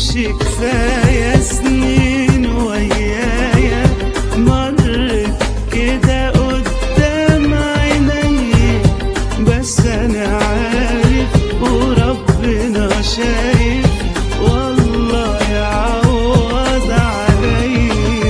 امشي كفاية سنين ويايا مرت كده قدام عيني بس انا عارف وربنا شايف والله يعوض عليا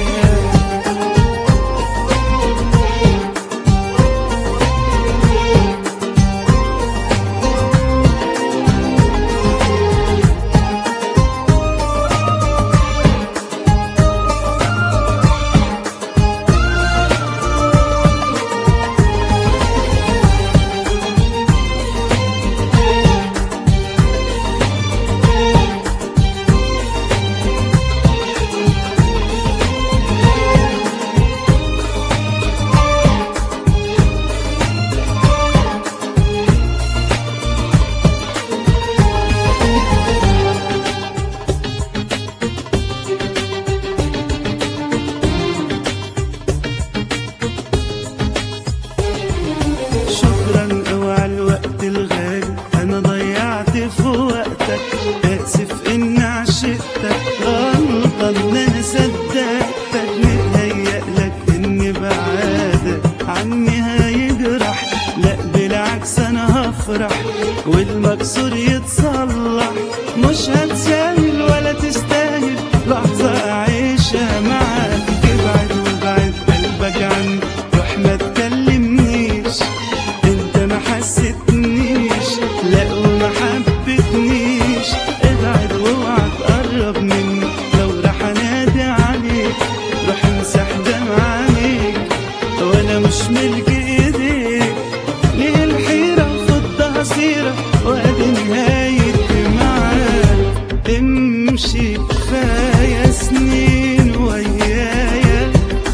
شكرا قوي على الوقت الغالي انا ضيعت في وقتك اسف اني عشقتك غلطة ان انا صدقتك متهيألك اني بعادك عني هيجرح لا بالعكس انا هفرح والمكسور يتصلح مش هتسهل ولا تستاهل لحظة اعيشها معاك ابعد وابعد قلبك عني روح ما تكلمنيش انت ما حسيتنيش لا وما حبتنيش ابعد واوعى تقرب مني لو راح انادي عليك روح امسح دمع عينيك وانا مش ملك ايديك ليه الحيرة خدها سيرة وادي نهايتي معاك امشي كفاية سنين ويايا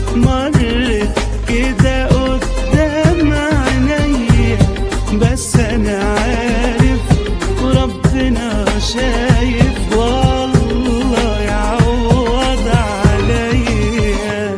مرت كده قدام عينيا بس انا عارف وربنا شايف والله يعوض عليا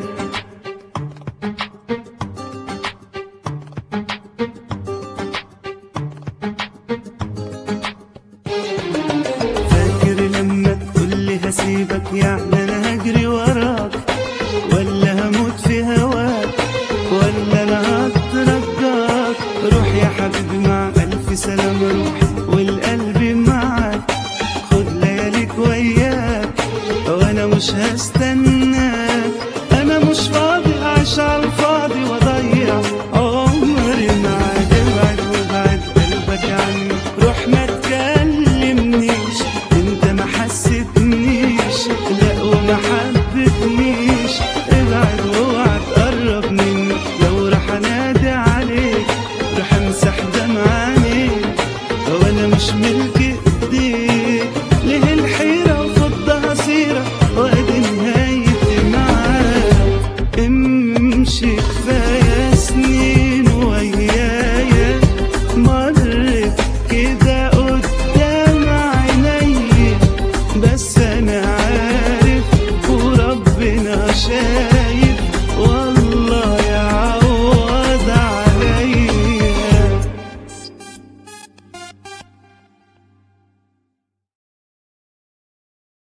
فاكر لما تقولي هسيبك يعني انا هجري وراك ولا هموت في هواك ولا انا هترجاك روح يا حبيبي مع الف سلام روح والقلب معاك خد لياليك وياك وانا مش هستناك انا مش فاضي اعيش على الفاضي واضيع عمري معاك ابعد وابعد قلبك عني روح ما تكلمنيش انت ما حسيتنيش لا وما حبتنيش ابعد واوعى تقرب مني لو راح انادي عليك راح امسح دمع عينيك وانا مش ملك ايديك ليه الحيرة وفضها سيرة وادي نهايتي معاك امشي كفاية سنين ويايا مرت كده قدام عيني بس انا